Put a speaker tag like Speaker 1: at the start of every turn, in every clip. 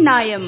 Speaker 1: நியாயம்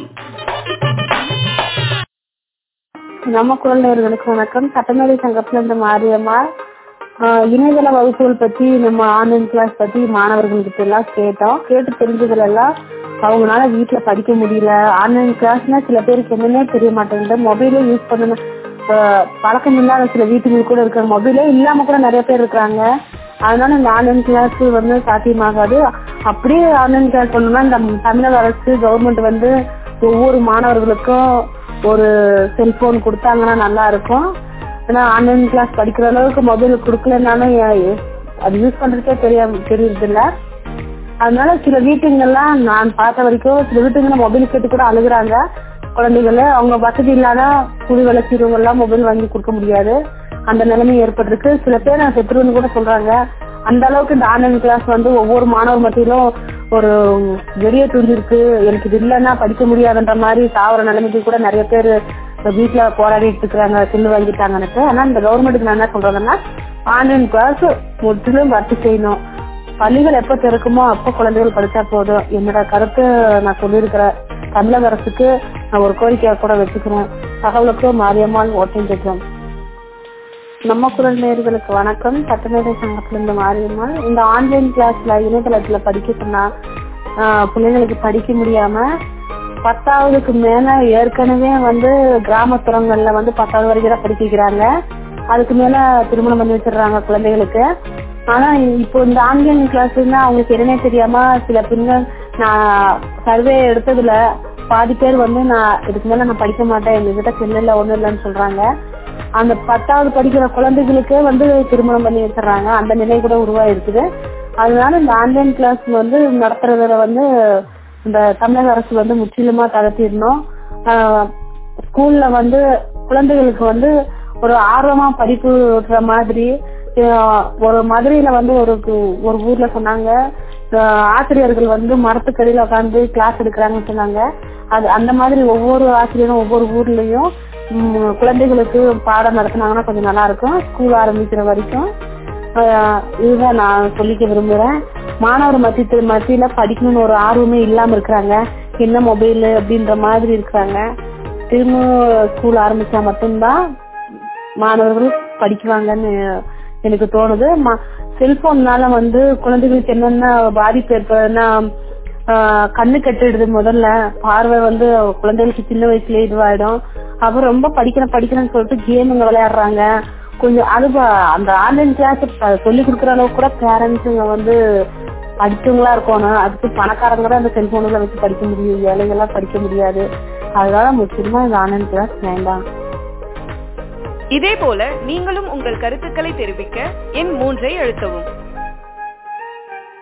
Speaker 2: நம்ம குரல் நேர்களுக்கு வணக்கம் சட்டமேதை சங்கத்துல இருந்து மாரியம்மா ஆஹ் இணையதள வகுப்புகள் பத்தி நம்ம ஆன்லைன் கிளாஸ் பத்தி மாணவர்கள்கிட்ட எல்லாம் கேட்டோம் கேட்டு தெரிஞ்சதுல எல்லாம் அவங்களால வீட்டுல படிக்க முடியல ஆன்லைன் கிளாஸ்னா சில பேருக்கு என்னன்னே தெரிய மாட்டேங்குது மொபைலே யூஸ் பண்ணணும் ஆஹ் பழக்கம் இல்லாத சில வீட்டுகள் கூட இருக்காங்க மொபைலே இல்லாம கூட நிறைய பேர் இருக்காங்க அதனால இந்த ஆன்லைன் கிளாஸ் வந்து சாத்தியமாகாது அப்படியே ஆன்லைன் கிளாஸ் பண்ணணும்னா இந்த தமிழக அரசு கவர்மெண்ட் வந்து ஒவ்வொரு மாணவர்களுக்கும் ஒரு செல்போன் கொடுத்தாங்கன்னா நல்லா இருக்கும் ஏன்னா ஆன்லைன் கிளாஸ் படிக்கிற அளவுக்கு மொபைல் கொடுக்கலனாலும் ஏ- அது யூஸ் பண்றதுக்கே தெரிய தெரியுது இல்ல அதனால சில வீட்டுங்கெல்லாம் நான் பார்த்த வரைக்கும் சில வீட்டுங்கள மொபைல் கேட்டு கூட அழுகுறாங்க குழந்தைகள அவங்க வசதி இல்லாத குடி வளர்ச்சிறவங்க எல்லாம் மொபைல் வாங்கி கொடுக்க முடியாது அந்த நிலைமை ஏற்பட்டிருக்கு சில பேர் நான் செத்துருன்னு கூட சொல்றாங்க அந்த அளவுக்கு இந்த ஆன்லைன் கிளாஸ் வந்து ஒவ்வொரு மாணவர் மத்தியிலும் ஒரு வெறிய தூண்டிருக்கு எனக்கு இது இல்லைன்னா படிக்க முடியாதுன்ற மாதிரி சாவர நிலைமைக்கு கூட நிறைய பேர் வீட்டுல போராடிட்டு இருக்கிறாங்க சில்லு வாங்கிட்டாங்கன்னுட்டு ஆனா இந்த கவர்மெண்ட்டுக்கு நான் என்ன சொல்றேன்னா ஆன்லைன் கிளாஸ் முற்றிலும் ரத்து செய்யணும் பள்ளிகள் எப்ப திறக்குமோ அப்ப குழந்தைகள் படிச்சா போதும் என்னோட கருத்து நான் சொல்லியிருக்கிறேன் தமிழக அரசுக்கு நான் ஒரு கோரிக்கையா கூட வச்சுக்கிறேன் தகவலுக்கு மாரியம்மாள் ஓட்டம் கேட்கிறேன் நம்ம குரல் நேர்களுக்கு வணக்கம் சட்டமேதை சங்கத்துல இருந்து மாரியம்மாள் இந்த ஆன்லைன் கிளாஸ்ல இணையதளத்துல படிக்க சொன்னா ஆஹ், பிள்ளைங்களுக்கு படிக்க முடியாம பத்தாவதுக்கு மேல ஏற்கனவே வந்து கிராமப்புறங்கள்ல வந்து பத்தாவது வரைக்கும் தான் படிக்க வைக்கிறாங்க அதுக்கு மேல திருமணம் பண்ணி வச்சிடுறாங்க குழந்தைகளுக்கு ஆனா இப்போ இந்த ஆன்லைன் கிளாஸ்னா அவங்களுக்கு என்னன்னே தெரியாம சில பெண்கள் நான் சர்வே எடுத்ததுல பாதி பேர் வந்து நான் இதுக்கு மேல நான் படிக்க மாட்டேன் எங்ககிட்ட செல்லுல ஒண்ணும் இல்லைன்னு சொல்றாங்க அந்த பத்தாவது படிக்கிற குழந்தைகளுக்கே வந்து திருமணம் பண்ணி வச்சிடுறாங்க அந்த நிலை கூட உருவாயிருக்குது அதனால இந்த ஆன்லைன் கிளாஸ் வந்து நடத்துறதுல வந்து இந்த தமிழக அரசு வந்து முற்றிலுமா தளர்த்திடணும் ஆஹ் ஸ்கூல்ல வந்து குழந்தைகளுக்கு வந்து ஒரு ஆர்வமா படிப்பு விடுற மாதிரி ஆஹ் ஒரு மதுரையில வந்து ஒரு கு- ஒரு ஊர்ல சொன்னாங்க ஆஹ் ஆசிரியர்கள் வந்து மரத்துக்கடியில உட்காந்து கிளாஸ் எடுக்கிறாங்கன்னு சொன்னாங்க அது அந்த மாதிரி ஒவ்வொரு ஆசிரியரும் ஒவ்வொரு ஊர்லயும் ம், குழந்தைகளுக்கு பாடம் நடத்தினாங்கன்னா கொஞ்சம் நல்லா இருக்கும் ஸ்கூல் ஆரம்பிக்கிற வரைக்கும் ஆஹ் இதுதான் நான் சொல்லிக்க விரும்புறேன் மாணவர் மத்திய மத்தியில படிக்கணும்னு ஒரு ஆர்வமே இல்லாம இருக்கிறாங்க என்ன மொபைல் அப்படின்ற மாதிரி இருக்கிறாங்க திரும்ப ஸ்கூல் ஆரம்பிச்சா மட்டும்தான் மாணவர்கள் படிக்குவாங்கன்னு எனக்கு தோணுது செல்போன்னால வந்து குழந்தைகளுக்கு என்னென்ன பாதிப்பு ஏற்படுதுன்னா ஆஹ் கண்ணு கட்டிடுது முதல்ல பார்வை வந்து குழந்தைகளுக்கு சின்ன வயசுலயே இதுவாயிடும் அப்புறம் ரொம்ப படிக்கணும் படிக்கணும்னு சொல்லிட்டு கேமுங்க விளையாடுறாங்க கொஞ்சம் அது ப- அந்த ஆன்லைன் கிளாஸ் சொல்லி கொடுக்குற அளவுக்கு கூட பேரண்ட்ஸுங்க வந்து படிச்சவங்களா இருக்கணும் அதுக்கு பணக்காரங்க தான் அந்த செல்போனுல வச்சு படிக்க முடியும் ஏழைகள்லாம் படிக்க முடியாது அதனால முக்கியமா இந்த ஆன்லைன் கிளாஸ் வேண்டாம்
Speaker 1: இதே போல நீங்களும் உங்கள் கருத்துக்களை தெரிவிக்க எண் மூன்றை அழுத்தவும்